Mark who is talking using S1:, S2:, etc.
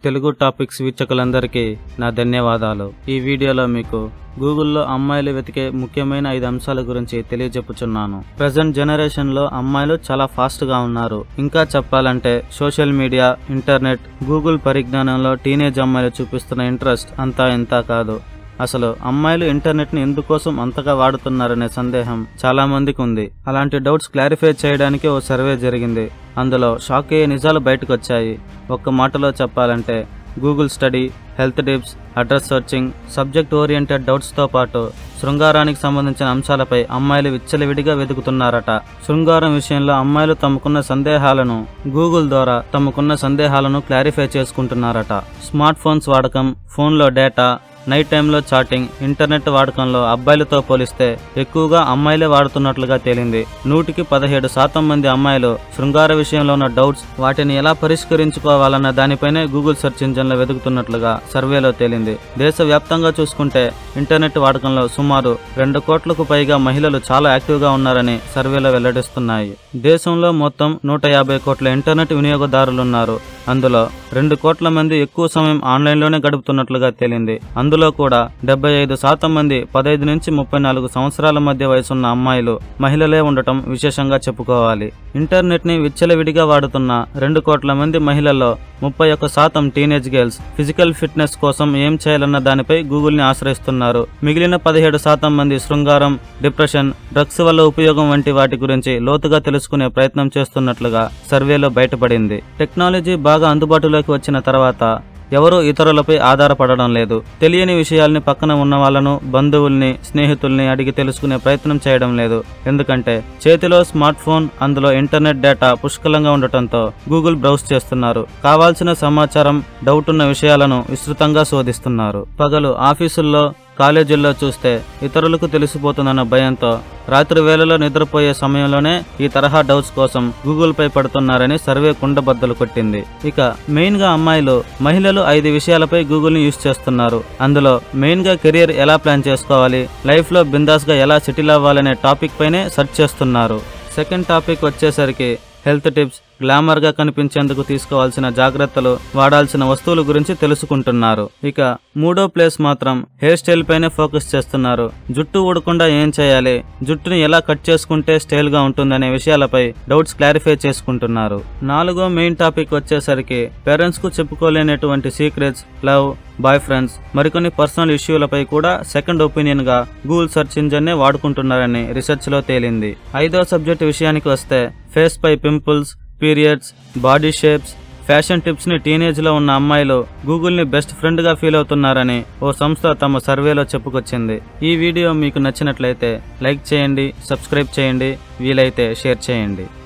S1: Telugu topics వీక్షకులందరికీ నా ధన్యవాదాలు ఈ వీడియోలో మీకు గూగుల్లో అమ్మాయిలు వెతికే ముఖ్యమైన ఐదు అంశాల గురించి తెలియజెప్పుచున్నాను ప్రజెంట్ జనరేషన్ లో అమ్మాయిలు చాలా ఫాస్ట్ గా ఉన్నారు ఇంకా చెప్పాలంటే సోషల్ మీడియా ఇంటర్నెట్ గూగుల్ పరిజ్ఞానంలో టీనేజ్ అమ్మాయిలు చూపిస్తున్న ఇంట్రెస్ట్ అంతా ఇంతా కాదు అసలు అమ్మాయిలు ఇంటర్నెట్ ని ఎందుకోసం అంతగా వాడుతున్నారనే సందేహం చాలా మందికి ఉంది అలాంటి డౌట్స్ క్లారిఫై చేయడానికి ఓ సర్వే జరిగింది అందులో షాక్ అయ్యే నిజాలు బయటకు వచ్చాయి ఒక్క మాటలో చెప్పాలంటే Google study health tips address searching subject oriented డౌట్స్తో పాటు శృంగారానికి సంబంధించిన అంశాలపై అమ్మాయిలు విచ్చలవిడిగా వెతుకుతున్నారట శృంగారం విషయంలో అమ్మాయిలు తమకున్న సందేహాలను గూగుల్ ద్వారా తమకున్న సందేహాలను క్లారిఫై చేసుకుంటున్నారట స్మార్ట్ ఫోన్స్ వాడకం ఫోన్లో డేటా నైట్ టైంలో చాటింగ్ ఇంటర్నెట్ వాడకంలో అబ్బాయిలతో పోలిస్తే ఎక్కువగా అమ్మాయిలే వాడుతున్నట్లుగా తేలింది నూటికి పదిహేడు శాతం మంది అమ్మాయిలు శృంగార విషయంలో ఉన్న డౌట్స్ వాటిని ఎలా పరిష్కరించుకోవాలన్న దానిపైనే గూగుల్ సెర్చ్ ఇంజన్లో వెతుకుతున్నట్లుగా సర్వేలో తేలింది దేశవ్యాప్తంగా చూసుకుంటే ఇంటర్నెట్ వాడకంలో సుమారు రెండు కోట్లకు పైగా మహిళలు చాలా యాక్టివ్గా ఉన్నారని సర్వేలో వెల్లడిస్తున్నాయి దేశంలో మొత్తం నూట యాభై కోట్ల ఇంటర్నెట్ వినియోగదారులున్నారు అందులో రెండు కోట్ల మంది ఎక్కువ సమయం ఆన్లైన్లోనే గడుపుతున్నట్లుగా తేలింది అందులో కూడా డెబ్బై ఐదు శాతం మంది పదహైదు నుంచి ముప్పై నాలుగు సంవత్సరాల మధ్య వయసున్న అమ్మాయిలు మహిళలే ఉండటం విశేషంగా చెప్పుకోవాలి ఇంటర్నెట్ ని విచ్చలవిడిగా వాడుతున్న రెండు కోట్ల మంది మహిళల్లో ముప్పై ఒక్క శాతం టీనేజ్ గర్ల్స్ ఫిజికల్ ఫిట్నెస్ కోసం ఏం చేయాలన్న దానిపై గూగుల్ ని ఆశ్రయిస్తున్నారు మిగిలిన పదిహేడు శాతం మంది శృంగారం డిప్రెషన్ డ్రగ్స్ వల్ల ఉపయోగం వంటి వాటి గురించి లోతుగా తెలుసుకునే ప్రయత్నం చేస్తున్నట్లుగా సర్వేలో బయటపడింది టెక్నాలజీ బాగా అందుబాటులోకి వచ్చిన తర్వాత ఎవరూ ఇతరులపై ఆధారపడడం లేదు తెలియని విషయాల్ని పక్కన ఉన్న వాళ్ళను బంధువుల్ని స్నేహితుల్ని అడిగి తెలుసుకునే ప్రయత్నం చేయడం లేదు ఎందుకంటే చేతిలో స్మార్ట్ ఫోన్ అందులో ఇంటర్నెట్ డేటా పుష్కలంగా ఉండటంతో గూగుల్ బ్రౌజ్ చేస్తున్నారు కావాల్సిన సమాచారం డౌట్ ఉన్న విషయాలను విస్తృతంగా శోధిస్తున్నారు పగలు ఆఫీసుల్లో కాలేజీల్లో చూస్తే ఇతరులకు తెలిసిపోతుందన్న భయంతో రాత్రి వేళలో నిద్రపోయే సమయంలోనే ఈ తరహా డౌట్స్ కోసం గూగుల్ పై పడుతున్నారని సర్వే కుండబద్దలు కొట్టింది ఇక మెయిన్ గా అమ్మాయిలు మహిళలు ఐదు విషయాలపై గూగుల్ ని యూస్ చేస్తున్నారు అందులో మెయిన్ గా కెరియర్ ఎలా ప్లాన్ చేసుకోవాలి లైఫ్ లో బిందాస్ గా ఎలా సెటిల్ అవ్వాలనే టాపిక్ పైనే సెర్చ్ చేస్తున్నారు సెకండ్ టాపిక్ వచ్చేసరికి హెల్త్ టిప్స్ గ్లామర్ గా కనిపించేందుకు తీసుకోవాల్సిన జాగ్రత్తలు వాడాల్సిన వస్తువుల గురించి తెలుసుకుంటున్నారు ఇక మూడో ప్లేస్ మాత్రం హెయిర్ స్టైల్ పైనే ఫోకస్ చేస్తున్నారు జుట్టు ఊడకుండా ఏం చేయాలి జుట్టుని ఎలా కట్ చేసుకుంటే స్టైల్ గా ఉంటుందనే విషయాలపై డౌట్స్ క్లారిఫై చేసుకుంటున్నారు నాలుగో మెయిన్ టాపిక్ వచ్చేసరికి పేరెంట్స్ కు చెప్పుకోలేనటువంటి సీక్రెట్స్ లవ్ బాయ్ ఫ్రెండ్స్ మరికొన్ని పర్సనల్ ఇష్యూలపై కూడా సెకండ్ ఒపీనియన్ గా గూగుల్ సెర్చ్ ఇంజన్ నే వాడుకుంటున్నారని రీసెర్చ్ లో తేలింది ఐదో సబ్జెక్ట్ విషయానికి వస్తే ఫేస్ పై pimples periods body shapes fashion tips ని టీనేజ్ లో ఉన్న అమ్మాయిలు గూగుల్ ని బెస్ట్ ఫ్రెండ్ గా ఫీల్ అవుతున్నారని ఓ సంస్థ తమ సర్వేలో చెప్పుకొచ్చింది ఈ వీడియో మీకు నచ్చినట్లయితే లైక్ చేయండి సబ్స్క్రైబ్ చేయండి వీలైతే షేర్ చేయండి